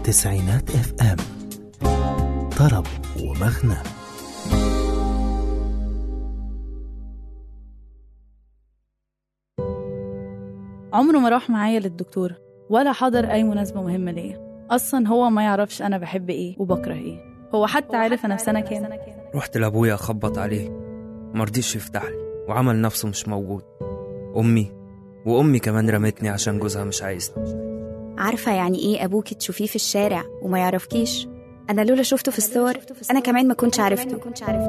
تسعينات اف ام طرب ومغنى عمره ما راح معايا للدكتور ولا حضر أي مناسبة مهمة ليا أصلا هو ما يعرفش أنا بحب إيه وبكره إيه هو حتى عارف أنا في سنة كام رحت لأبويا أخبط عليه مرضيش يفتح لي وعمل نفسه مش موجود أمي وأمي كمان رمتني عشان جوزها مش عايزني عارفة يعني إيه أبوكي تشوفيه في الشارع وما يعرفكيش أنا لولا شفته في الصور أنا كمان ما كنتش عرفته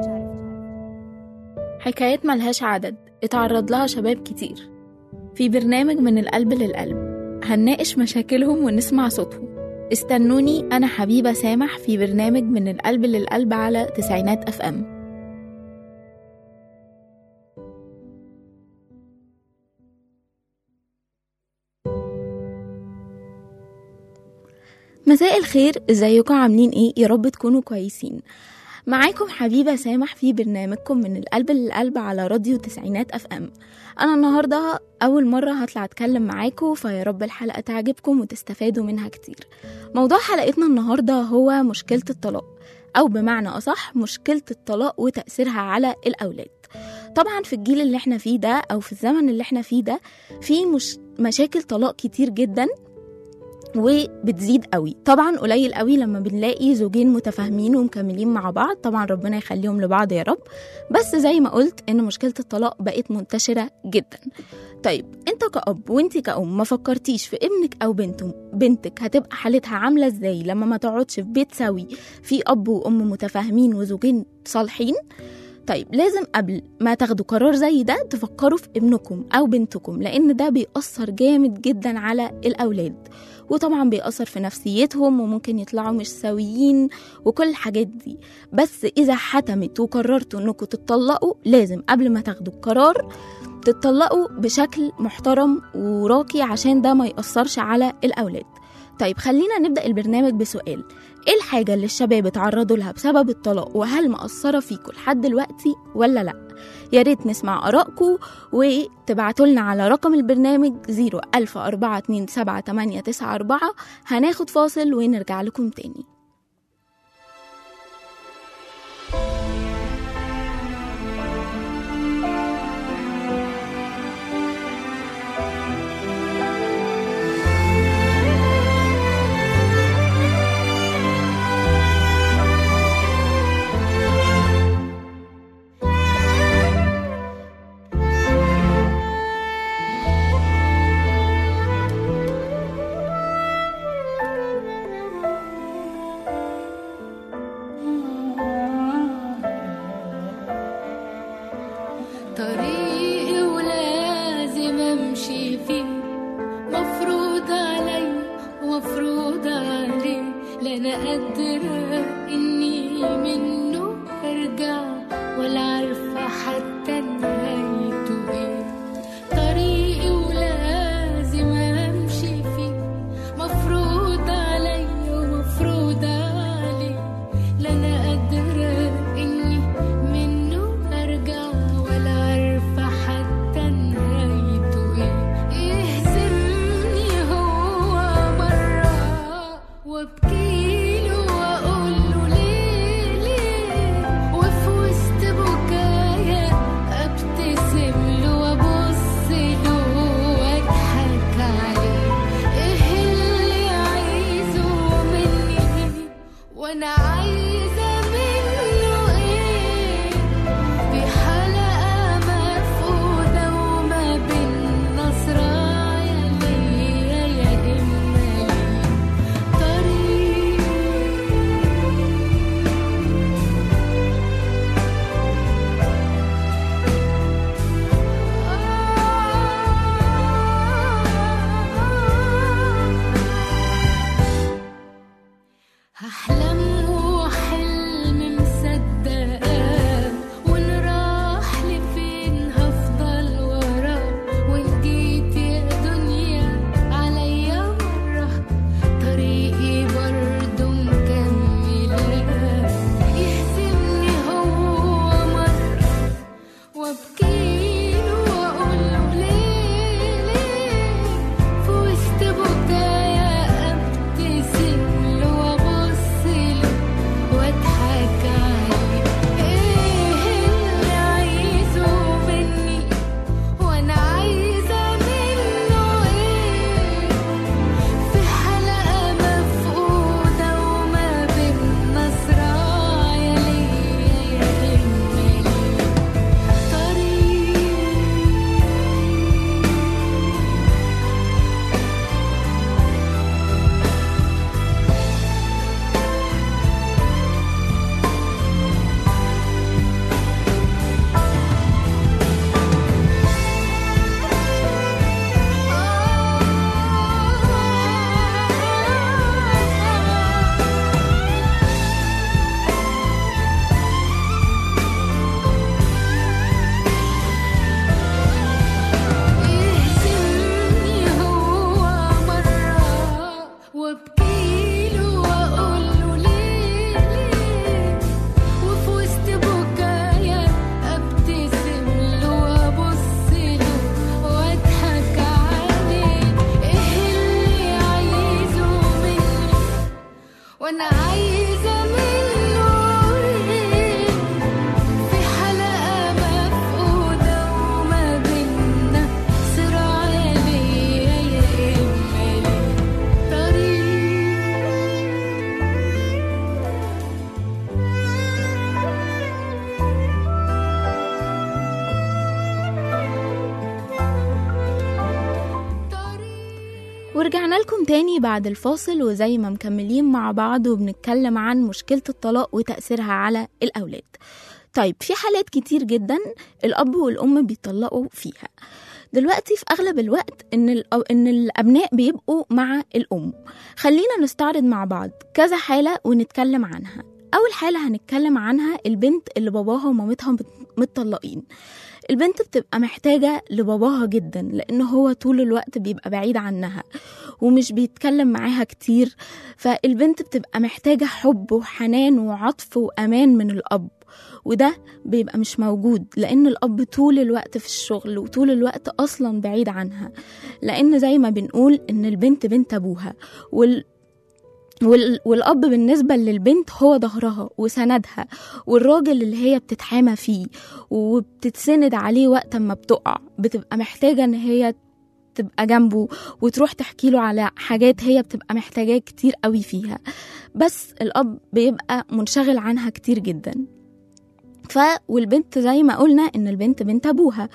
حكايات ملهاش عدد اتعرض لها شباب كتير في برنامج من القلب للقلب هنناقش مشاكلهم ونسمع صوتهم استنوني أنا حبيبة سامح في برنامج من القلب للقلب على تسعينات أف أم مساء الخير ازيكم عاملين ايه يا رب تكونوا كويسين معاكم حبيبة سامح في برنامجكم من القلب للقلب على راديو تسعينات اف ام انا النهاردة اول مرة هطلع اتكلم معاكم فيا رب الحلقة تعجبكم وتستفادوا منها كتير موضوع حلقتنا النهاردة هو مشكلة الطلاق او بمعنى اصح مشكلة الطلاق وتأثيرها على الاولاد طبعا في الجيل اللي احنا فيه ده او في الزمن اللي احنا فيه ده في مش مشاكل طلاق كتير جدا وبتزيد قوي طبعا قليل قوي لما بنلاقي زوجين متفاهمين ومكملين مع بعض طبعا ربنا يخليهم لبعض يا رب بس زي ما قلت ان مشكله الطلاق بقت منتشره جدا طيب انت كأب وانت كأم ما فكرتيش في ابنك او بنته بنتك هتبقى حالتها عامله ازاي لما ما تقعدش في بيت سوي في اب وام متفاهمين وزوجين صالحين طيب لازم قبل ما تاخدوا قرار زي ده تفكروا في ابنكم او بنتكم لان ده بيأثر جامد جدا على الاولاد وطبعا بيأثر في نفسيتهم وممكن يطلعوا مش سويين وكل الحاجات دي بس إذا حتمت وقررتوا إنكم تتطلقوا لازم قبل ما تاخدوا القرار تتطلقوا بشكل محترم وراقي عشان ده ما يأثرش على الأولاد طيب خلينا نبدأ البرنامج بسؤال ايه الحاجة اللي الشباب اتعرضوا لها بسبب الطلاق وهل مأثرة فيكم لحد دلوقتي ولا لأ يا ريت نسمع آرائكم وتبعتوا لنا على رقم البرنامج 010427894 هناخد فاصل ونرجع لكم تاني وابكيله واقوله ليه ليه وفي وسط بكايا ابتسم له وابص له واضحك عليه ايه اللي عايزه مني وانا عايزه منه ايه في حلقه مفقوده وما بينا صراع ليا يا اما ليه طريق ورجعنا لكم تاني بعد الفاصل وزي ما مكملين مع بعض وبنتكلم عن مشكلة الطلاق وتأثيرها على الأولاد طيب في حالات كتير جدا الأب والأم بيطلقوا فيها دلوقتي في أغلب الوقت إن, الأ- إن الأبناء بيبقوا مع الأم خلينا نستعرض مع بعض كذا حالة ونتكلم عنها أول حالة هنتكلم عنها البنت اللي باباها ومامتها مت- متطلقين البنت بتبقى محتاجة لباباها جدا لأن هو طول الوقت بيبقى بعيد عنها ومش بيتكلم معاها كتير فالبنت بتبقى محتاجة حب وحنان وعطف وأمان من الأب وده بيبقى مش موجود لأن الأب طول الوقت في الشغل وطول الوقت أصلا بعيد عنها لأن زي ما بنقول إن البنت بنت أبوها وال وال... والأب بالنسبة للبنت هو ظهرها وسندها والراجل اللي هي بتتحامى فيه وبتتسند عليه وقت ما بتقع بتبقى محتاجة إن هي تبقى جنبه وتروح تحكي له على حاجات هي بتبقى محتاجاه كتير قوي فيها بس الأب بيبقى منشغل عنها كتير جدا ف والبنت زي ما قلنا ان البنت بنت ابوها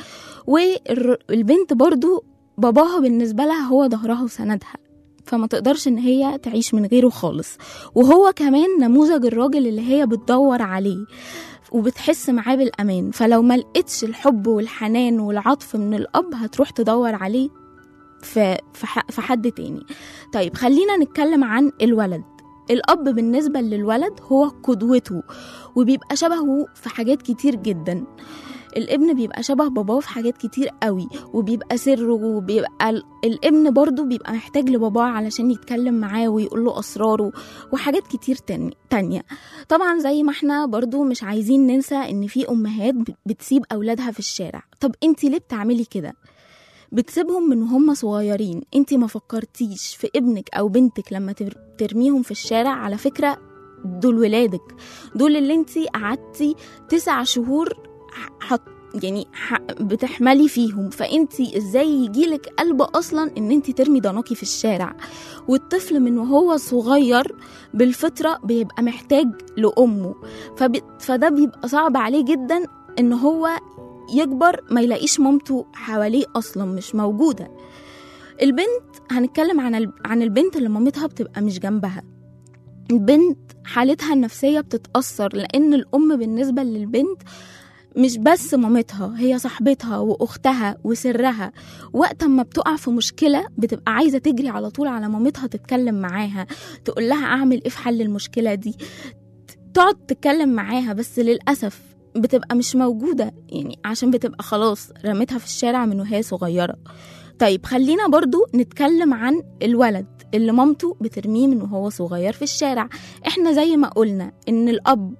والبنت برضو باباها بالنسبة لها هو ظهرها وسندها فما تقدرش ان هي تعيش من غيره خالص وهو كمان نموذج الراجل اللي هي بتدور عليه وبتحس معاه بالامان فلو ما لقيتش الحب والحنان والعطف من الاب هتروح تدور عليه في في ح- في حد تاني طيب خلينا نتكلم عن الولد الاب بالنسبه للولد هو قدوته وبيبقى شبهه في حاجات كتير جدا الابن بيبقى شبه باباه في حاجات كتير قوي وبيبقى سره وبيبقى ال- الابن برضو بيبقى محتاج لباباه علشان يتكلم معاه ويقول له اسراره وحاجات كتير تاني- تانية طبعا زي ما احنا برضو مش عايزين ننسى ان في امهات ب- بتسيب اولادها في الشارع طب انت ليه بتعملي كده بتسيبهم من هم صغيرين انت ما فكرتيش في ابنك او بنتك لما تر- ترميهم في الشارع على فكرة دول ولادك دول اللي انت قعدتي تسع شهور ح- حط يعني ح- بتحملي فيهم فانت ازاي يجيلك قلب اصلا ان انت ترمي ضناكي في الشارع والطفل من وهو صغير بالفطره بيبقى محتاج لامه فب... فده بيبقى صعب عليه جدا ان هو يكبر ما يلاقيش مامته حواليه اصلا مش موجوده البنت هنتكلم عن ال... عن البنت اللي مامتها بتبقى مش جنبها البنت حالتها النفسيه بتتاثر لان الام بالنسبه للبنت مش بس مامتها هي صاحبتها واختها وسرها وقت ما بتقع في مشكله بتبقى عايزه تجري على طول على مامتها تتكلم معاها تقول لها اعمل ايه في حل المشكله دي تقعد تتكلم معاها بس للاسف بتبقى مش موجوده يعني عشان بتبقى خلاص رميتها في الشارع من وهي صغيره طيب خلينا برضو نتكلم عن الولد اللي مامته بترميه من وهو صغير في الشارع احنا زي ما قلنا ان الاب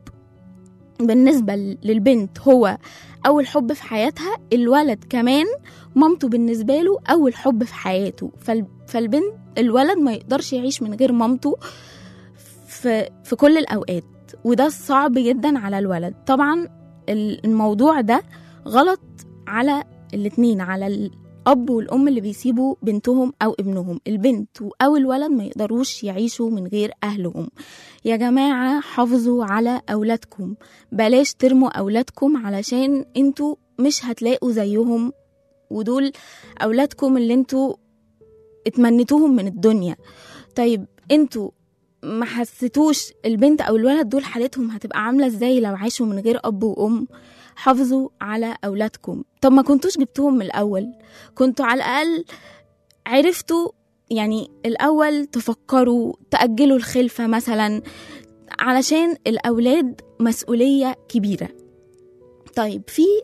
بالنسبة للبنت هو أول حب في حياتها الولد كمان مامته بالنسبة له أول حب في حياته فال- فالبنت الولد ما يقدرش يعيش من غير مامته في, في كل الأوقات وده صعب جدا على الولد طبعا ال- الموضوع ده غلط على الاتنين على الأب والأم اللي بيسيبوا بنتهم أو ابنهم البنت أو الولد ما يقدروش يعيشوا من غير أهلهم يا جماعة حافظوا على أولادكم بلاش ترموا أولادكم علشان انتوا مش هتلاقوا زيهم ودول أولادكم اللي انتوا اتمنيتوهم من الدنيا طيب انتوا ما حسيتوش البنت او الولد دول حالتهم هتبقى عامله ازاي لو عاشوا من غير اب وام حافظوا على اولادكم طب ما كنتوش جبتوهم من الاول كنتوا على الاقل عرفتوا يعني الاول تفكروا تاجلوا الخلفه مثلا علشان الاولاد مسؤوليه كبيره طيب في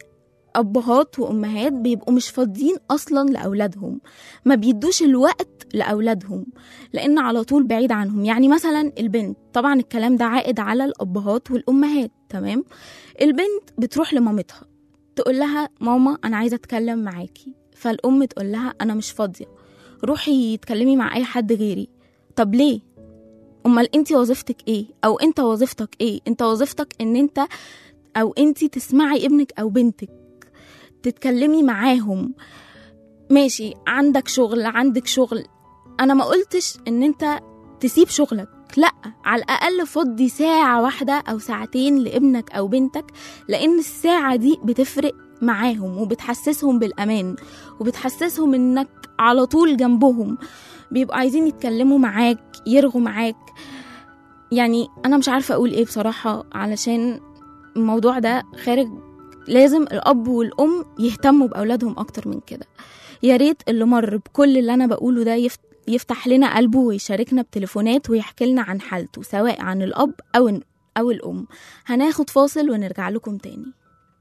أبهات وأمهات بيبقوا مش فاضيين أصلا لأولادهم ما بيدوش الوقت لأولادهم لأن على طول بعيد عنهم يعني مثلا البنت طبعا الكلام ده عائد على الأبهات والأمهات تمام البنت بتروح لمامتها تقول لها ماما أنا عايزة أتكلم معاكي فالأم تقول لها أنا مش فاضية روحي تكلمي مع أي حد غيري طب ليه امال انت وظيفتك ايه او انت وظيفتك ايه انت وظيفتك ان انت او انت تسمعي ابنك او بنتك تتكلمي معاهم ماشي عندك شغل عندك شغل انا ما قلتش ان انت تسيب شغلك لا على الاقل فضي ساعه واحده او ساعتين لابنك او بنتك لان الساعه دي بتفرق معاهم وبتحسسهم بالامان وبتحسسهم انك على طول جنبهم بيبقوا عايزين يتكلموا معاك يرغوا معاك يعني انا مش عارفه اقول ايه بصراحه علشان الموضوع ده خارج لازم الاب والام يهتموا باولادهم اكتر من كده يا ريت اللي مر بكل اللي انا بقوله ده يفت يفتح لنا قلبه ويشاركنا بتليفونات ويحكي لنا عن حالته سواء عن الاب او او الام هناخد فاصل ونرجع لكم تاني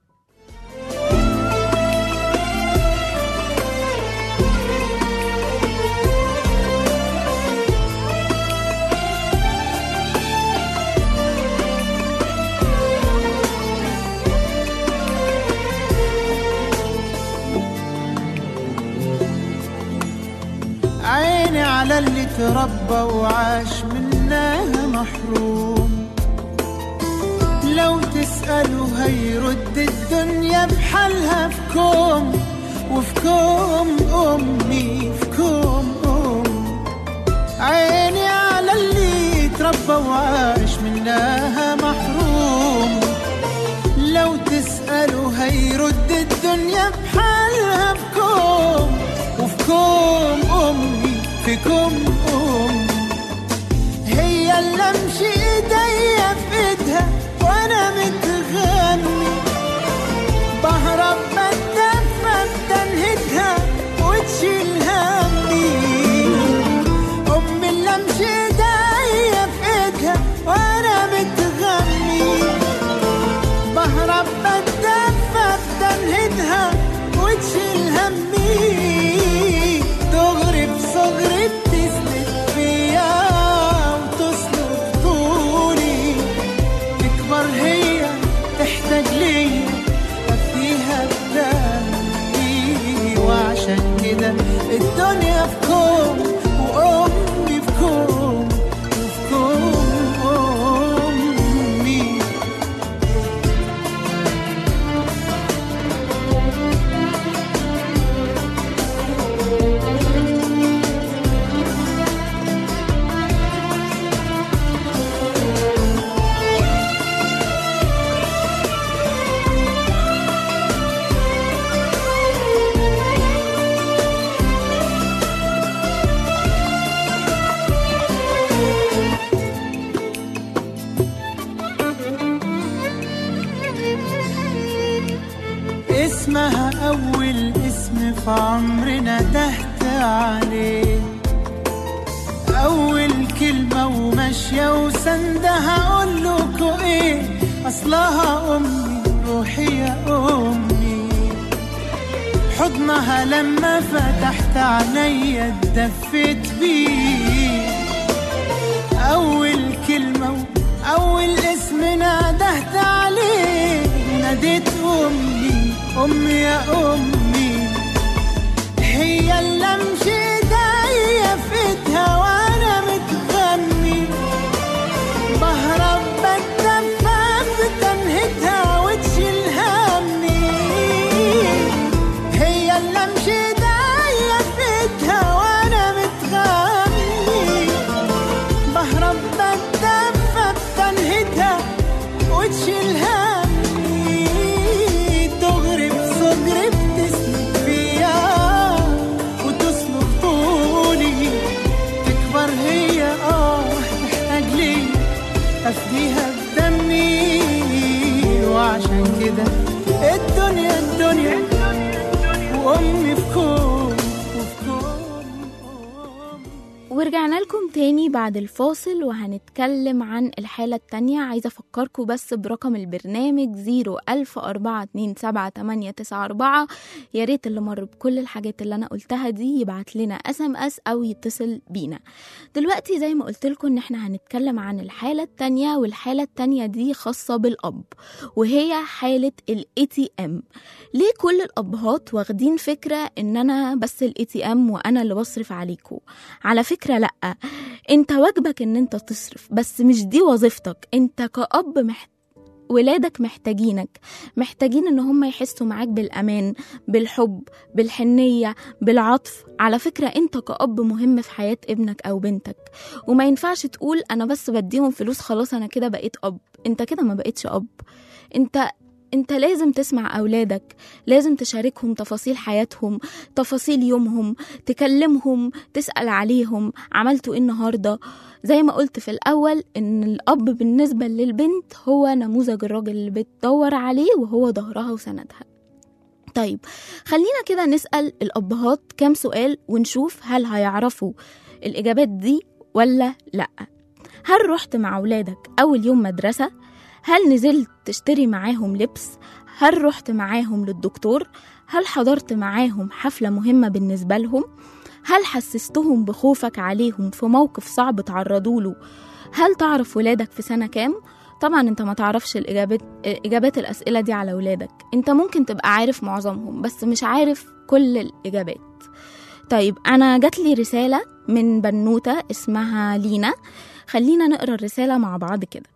عيني على اللي تربى وعاش منها محروم لو تسأله هيرد الدنيا بحالها في كوم وفي كوم أمي في كوم أم عيني على اللي تربى وعاش منها محروم لو تسأله هيرد الدنيا بحالها في كوم وفي كوم أمي في كوم أم هي اللي امشي ايديا في ايدها وانا متغني بهرب بتدفى بتنهدها وتشيل همي امي اللي امشي ايديا في ايدها وانا متغني بهرب بتدفى بتنهدها وتشيل همي دغري بصغري بتسند فيا وتسلك طولي تكبر هي تحتاج ليا افديها بدمي وعشان كده الدنيا في كوم وامي في كوم وفي كوم امي اسمها أول اسم في عمرنا تحت عليه أول كلمة وماشية وسندها أقول لكوا إيه أصلها أمي روحي يا أمي حضنها لما فتحت عينيا اتدفيت بيه أول كلمة وأول اسم نادهت عليه ناديت أمي أمي يا أمي هي اللي أمشي إيديا في إيدها وأنا متغني بهرب بتدفى بتنهدها وتشيل همي هي اللي أمشي إيديا في إيدها وأنا متغني بهرب بتدفى بتنهدها وتشيل همي تغرب صدري بتسند فيا وتسلك طولي تكبر هي اه تحتاج لي افديها بدمي وعشان كده الدنيا الدنيا وامي في كون وفي كون ورجعنا لكم تاني بعد الفاصل وهنتكلم عن الحالة التانية عايزة أفكركم بس برقم البرنامج 010427894 يا ريت اللي مر بكل الحاجات اللي أنا قلتها دي يبعت لنا اس ام اس أو يتصل بينا دلوقتي زي ما قلت لكم إن احنا هنتكلم عن الحالة التانية والحالة التانية دي خاصة بالأب وهي حالة ال ATM ليه كل الأبهات واخدين فكرة إن أنا بس ال ATM وأنا اللي بصرف عليكم على فكرة لأ انت واجبك ان انت تصرف بس مش دي وظيفتك انت كأب محت... ولادك محتاجينك محتاجين ان هم يحسوا معاك بالامان بالحب بالحنيه بالعطف على فكره انت كأب مهم في حياه ابنك او بنتك وما ينفعش تقول انا بس بديهم فلوس خلاص انا كده بقيت اب انت كده ما بقيتش اب انت انت لازم تسمع اولادك لازم تشاركهم تفاصيل حياتهم تفاصيل يومهم تكلمهم تسأل عليهم عملتوا ايه النهارده زي ما قلت في الاول ان الاب بالنسبه للبنت هو نموذج الراجل اللي بتدور عليه وهو ظهرها وسندها طيب خلينا كده نسأل الأبهات كام سؤال ونشوف هل هيعرفوا الإجابات دي ولا لأ هل رحت مع أولادك أول يوم مدرسة؟ هل نزلت تشتري معاهم لبس؟ هل رحت معاهم للدكتور؟ هل حضرت معاهم حفلة مهمة بالنسبة لهم؟ هل حسستهم بخوفك عليهم في موقف صعب تعرضوا له؟ هل تعرف ولادك في سنة كام؟ طبعا انت ما تعرفش الإجابات إجابات الأسئلة دي على ولادك انت ممكن تبقى عارف معظمهم بس مش عارف كل الإجابات طيب أنا جات لي رسالة من بنوتة اسمها لينا خلينا نقرا الرسالة مع بعض كده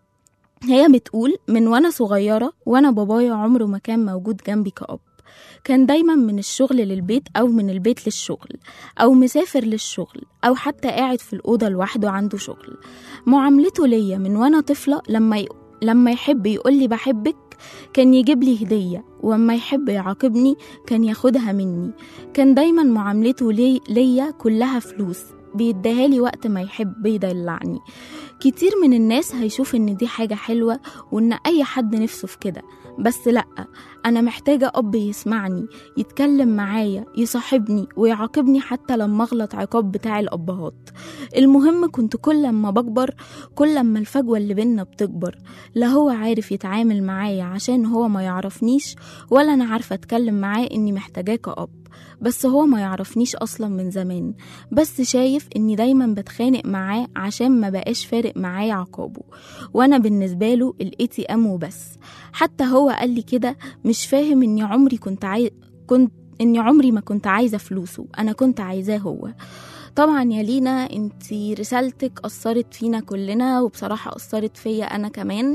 هي بتقول من وانا صغيرة وانا بابايا عمره ما كان موجود جنبي كأب كان دايما من الشغل للبيت أو من البيت للشغل أو مسافر للشغل أو حتى قاعد في الأوضة لوحده عنده شغل معاملته ليا من وأنا طفلة لما ي... لما يحب يقولي بحبك كان يجيب لي هدية وأما يحب يعاقبني كان ياخدها مني كان دايما معاملته لي... ليا كلها فلوس بيديها لي وقت ما يحب يدلعني كتير من الناس هيشوف ان دي حاجة حلوة وان اي حد نفسه في كده بس لأ أنا محتاجة أب يسمعني يتكلم معايا يصاحبني ويعاقبني حتى لما أغلط عقاب بتاع الأبهات المهم كنت كل لما بكبر كل لما الفجوة اللي بينا بتكبر لا هو عارف يتعامل معايا عشان هو ما يعرفنيش ولا أنا عارفة أتكلم معاه إني محتاجاه كأب بس هو ما يعرفنيش أصلا من زمان بس شايف إني دايما بتخانق معاه عشان ما بقاش فارق معايا عقابه وأنا بالنسبة له الاي تي ام وبس حتى هو قال لي كده مش فاهم إني عمري كنت عاي... كنت إني عمري ما كنت عايزة فلوسه أنا كنت عايزاه هو طبعا يا لينا انتي رسالتك أثرت فينا كلنا وبصراحة أثرت فيا أنا كمان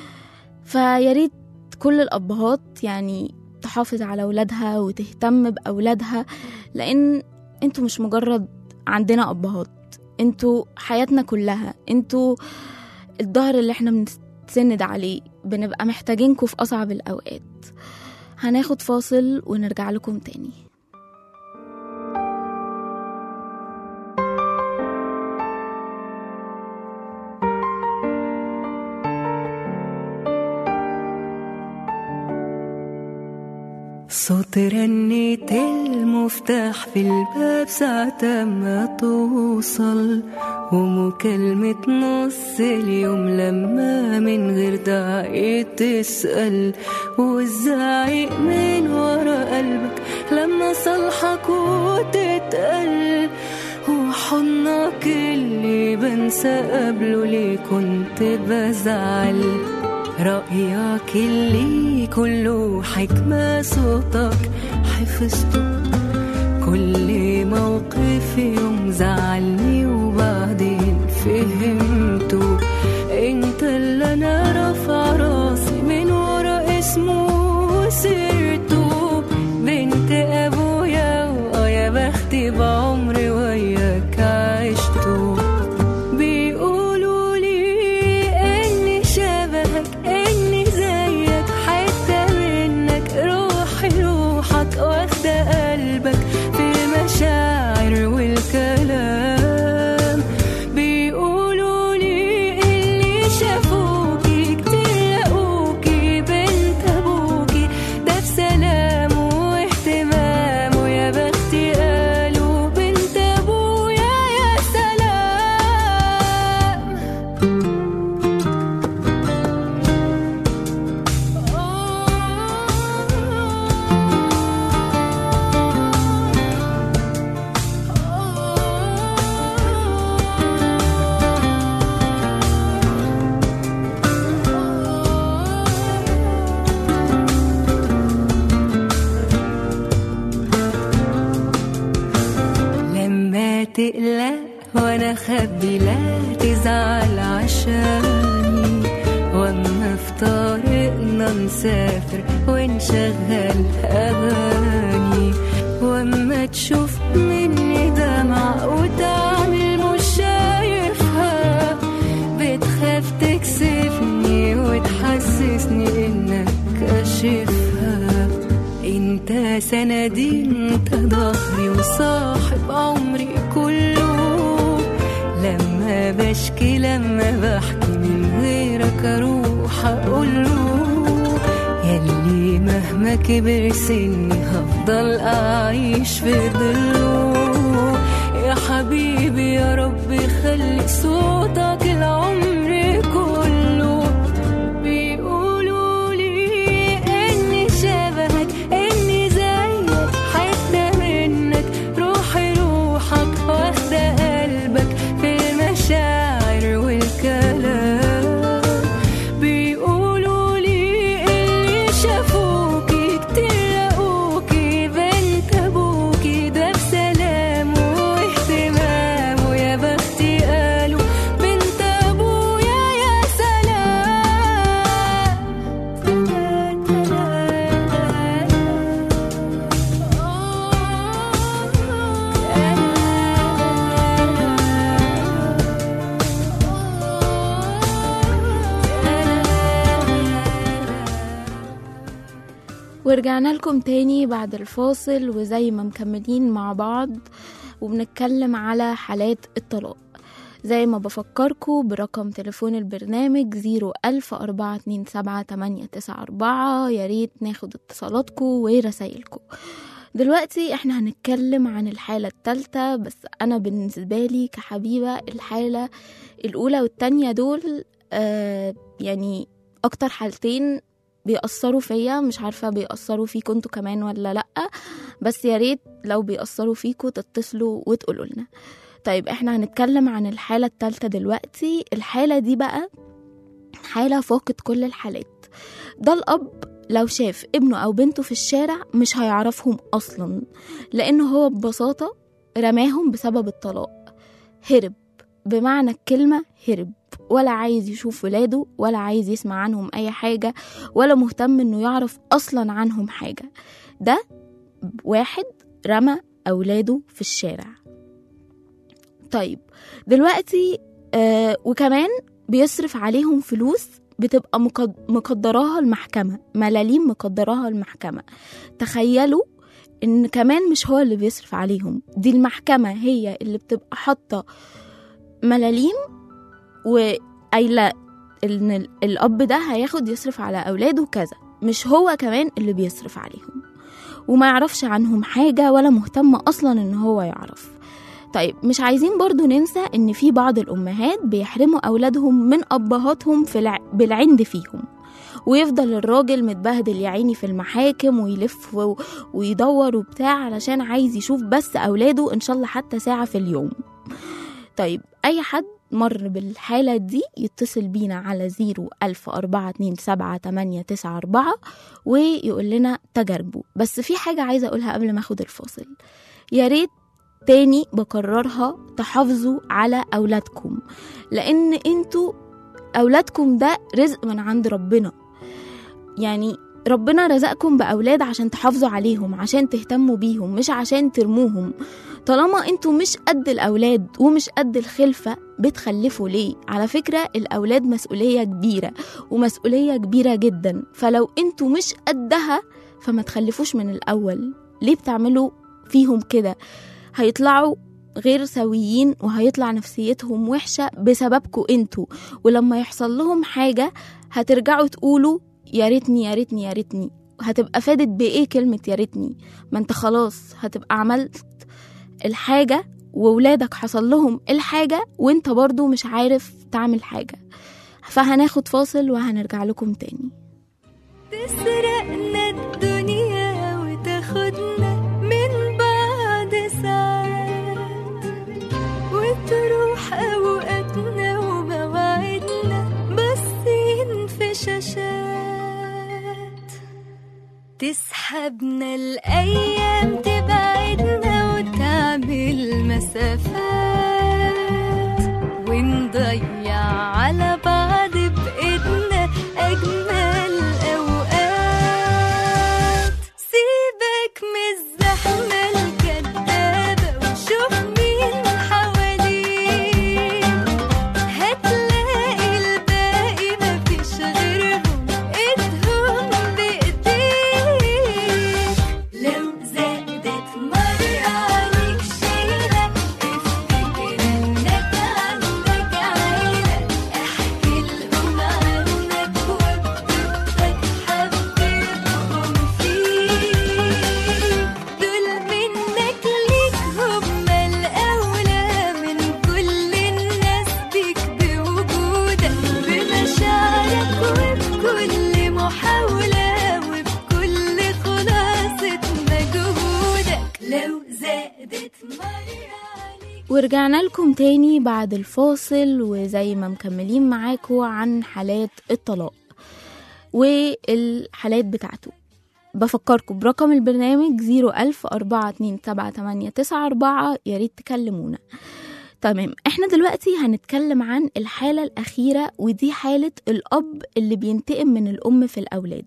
فيا ريت كل الأبهات يعني تحافظ على أولادها وتهتم بأولادها لأن انتوا مش مجرد عندنا أبهات انتوا حياتنا كلها انتوا الظهر اللي احنا بنتسند عليه بنبقى محتاجينكوا في أصعب الأوقات هناخد فاصل ونرجع لكم تاني صوت رنة المفتاح في الباب ساعة ما توصل ومكالمة نص اليوم لما من غير داعي تسأل والزعيق من ورا قلبك لما صالحك وتتقل وحضنك اللي بنسى قبله ليه كنت بزعل رأيك اللي كله حكمة صوتك حفظته كل موقف يوم زعلني وبعدين فهمته انت اللي انا رافع راسي من ورا اسمه وسيرته بنت ابويا واه يا بختي بعمري وياك عشته بيقولوا لي اني شبهك اني زيك حتة منك روحي روحك واخدة قلبك في مشاعر والكلام وانا خبي لا تزعل عشاني واما في طريقنا نسافر ونشغل اغاني واما تشوف مني دمع وتعمل مش شايفها بتخاف تكسفني وتحسسني انك كاشفها انت سندي انت ظهري وصاحب عمري كله لما بشكي لما بحكي من غيرك اروح اقوله يلي مهما كبر سني هفضل اعيش في ظله يا حبيبي يا رب خلي صوتك العمر كله بيقولوا لي اني شبهك اني زيك حتة منك روحي روحك واخدة قلبك في المشاعر والكلام بيقولوا لي اللي شافوكي كتير لقوكي بنت ابوكي ده بسلام واهتمام ويا بختي قالوا بنت ابويا يا ورجعنا لكم تاني بعد الفاصل وزي ما مكملين مع بعض وبنتكلم على حالات الطلاق زي ما بفكركم برقم تليفون البرنامج زيرو ألف أربعة اتنين سبعة تمانية تسعة أربعة ياريت ناخد اتصالاتكم ورسايلكم دلوقتي احنا هنتكلم عن الحالة التالتة بس أنا بالنسبة لي كحبيبة الحالة الأولى والتانية دول آه يعني أكتر حالتين بيأثروا فيا مش عارفة بيأثروا فيكم انتوا كمان ولا لأ بس يا ريت لو بيأثروا فيكم تتصلوا وتقولوا لنا طيب احنا هنتكلم عن الحالة التالتة دلوقتي الحالة دي بقى حالة فاقد كل الحالات ده الأب لو شاف ابنه أو بنته في الشارع مش هيعرفهم أصلا لأنه هو ببساطة رماهم بسبب الطلاق هرب بمعنى الكلمة هرب ولا عايز يشوف ولاده ولا عايز يسمع عنهم أي حاجة ولا مهتم إنه يعرف أصلا عنهم حاجة ده واحد رمى أولاده في الشارع طيب دلوقتي آه وكمان بيصرف عليهم فلوس بتبقى مقد- مقدراها المحكمة ملاليم مقدراها المحكمة تخيلوا ان كمان مش هو اللي بيصرف عليهم دي المحكمة هي اللي بتبقى حاطة ملاليم وقايلة ان ال- الاب ده هياخد يصرف على اولاده كذا مش هو كمان اللي بيصرف عليهم وما يعرفش عنهم حاجة ولا مهتم اصلا ان هو يعرف طيب مش عايزين برضو ننسى ان في بعض الامهات بيحرموا اولادهم من ابهاتهم في الع... بالعند فيهم ويفضل الراجل متبهدل يا عيني في المحاكم ويلف و... ويدور وبتاع علشان عايز يشوف بس اولاده ان شاء الله حتى ساعة في اليوم طيب اي حد مر بالحالة دي يتصل بينا على زيرو ألف أربعة اتنين سبعة تمانية تسعة أربعة ويقول لنا تجاربه بس في حاجة عايزة أقولها قبل ما أخد الفاصل يا ريت تاني بكررها تحافظوا على أولادكم لأن انتوا أولادكم ده رزق من عند ربنا يعني ربنا رزقكم بأولاد عشان تحافظوا عليهم عشان تهتموا بيهم مش عشان ترموهم طالما انتوا مش قد الأولاد ومش قد الخلفة بتخلفوا ليه على فكرة الأولاد مسؤولية كبيرة ومسؤولية كبيرة جدا فلو انتوا مش قدها فما تخلفوش من الأول ليه بتعملوا فيهم كده هيطلعوا غير سويين وهيطلع نفسيتهم وحشة بسببكوا انتوا ولما يحصل لهم حاجة هترجعوا تقولوا يا ريتني يا ريتني يا ريتني هتبقى فادت بإيه كلمة يا ريتني ما انت خلاص هتبقى عملت الحاجة وولادك حصل لهم الحاجة وانت برضو مش عارف تعمل حاجة فهناخد فاصل وهنرجع لكم تاني تسرقنا الدنيا وتاخدنا من بعد ساعات وتروح أوقاتنا ومواعيدنا باصين في شاشات تسحبنا الأيام تبعدنا وتعمل مسافات ورجعنا لكم تاني بعد الفاصل وزي ما مكملين معاكم عن حالات الطلاق والحالات بتاعته بفكركم برقم البرنامج 010427894 يا ريت تكلمونا تمام احنا دلوقتي هنتكلم عن الحالة الأخيرة ودي حالة الأب اللي بينتقم من الأم في الأولاد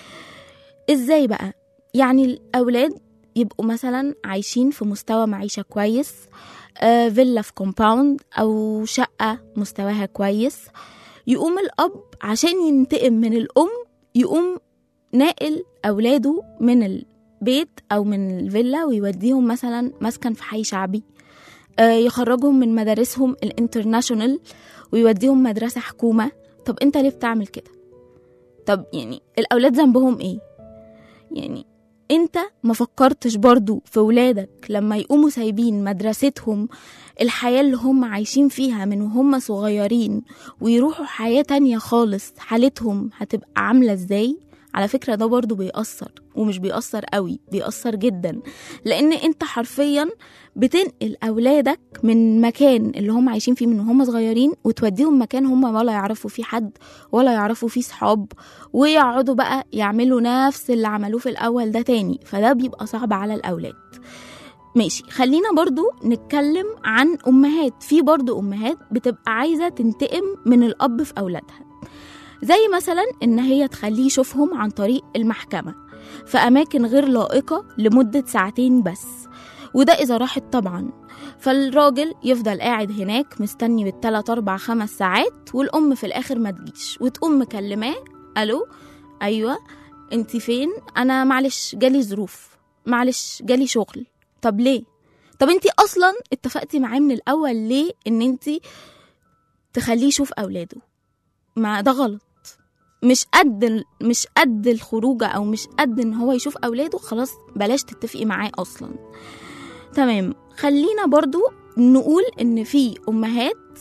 ازاي بقى؟ يعني الأولاد يبقوا مثلا عايشين في مستوى معيشة كويس آه، فيلا في كومباوند أو شقة مستواها كويس يقوم الأب عشان ينتقم من الأم يقوم ناقل أولاده من البيت أو من الفيلا ويوديهم مثلا مسكن في حي شعبي آه، يخرجهم من مدارسهم الانترناشونال ويوديهم مدرسة حكومة طب انت ليه بتعمل كده طب يعني الأولاد ذنبهم ايه يعني انت ما فكرتش برضو في ولادك لما يقوموا سايبين مدرستهم الحياة اللي هم عايشين فيها من وهم صغيرين ويروحوا حياة تانية خالص حالتهم هتبقى عاملة ازاي على فكرة ده برضو بيأثر ومش بيأثر قوي بيأثر جدا لأن انت حرفيا بتنقل أولادك من مكان اللي هم عايشين فيه من وهم صغيرين وتوديهم مكان هم ولا يعرفوا فيه حد ولا يعرفوا فيه صحاب ويقعدوا بقى يعملوا نفس اللي عملوه في الأول ده تاني فده بيبقى صعب على الأولاد ماشي خلينا برضو نتكلم عن أمهات في برضو أمهات بتبقى عايزة تنتقم من الأب في أولادها زي مثلا إن هي تخليه يشوفهم عن طريق المحكمة في أماكن غير لائقة لمدة ساعتين بس وده إذا راحت طبعا فالراجل يفضل قاعد هناك مستني بالتلات أربع خمس ساعات والأم في الآخر ما تجيش وتقوم مكلماه ألو أيوة انت فين أنا معلش جالي ظروف معلش جالي شغل طب ليه طب انت أصلا اتفقتي معاه من الأول ليه إن انت تخليه يشوف أولاده ما ده غلط مش قد مش قد الخروجه او مش قد ان هو يشوف اولاده خلاص بلاش تتفقي معاه اصلا تمام خلينا برضو نقول ان في امهات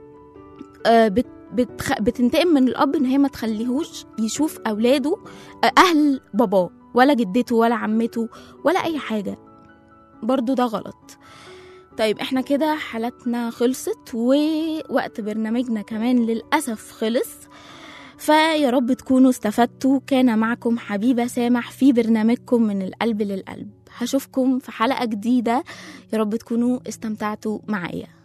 آه، بت بتخ... بتنتقم من الاب ان هي ما تخليهوش يشوف اولاده آه، اهل باباه ولا جدته ولا عمته ولا اي حاجه برضو ده غلط طيب احنا كده حالتنا خلصت ووقت برنامجنا كمان للأسف خلص فيا رب تكونوا استفدتوا كان معكم حبيبة سامح في برنامجكم من القلب للقلب هشوفكم في حلقة جديدة يا رب تكونوا استمتعتوا معايا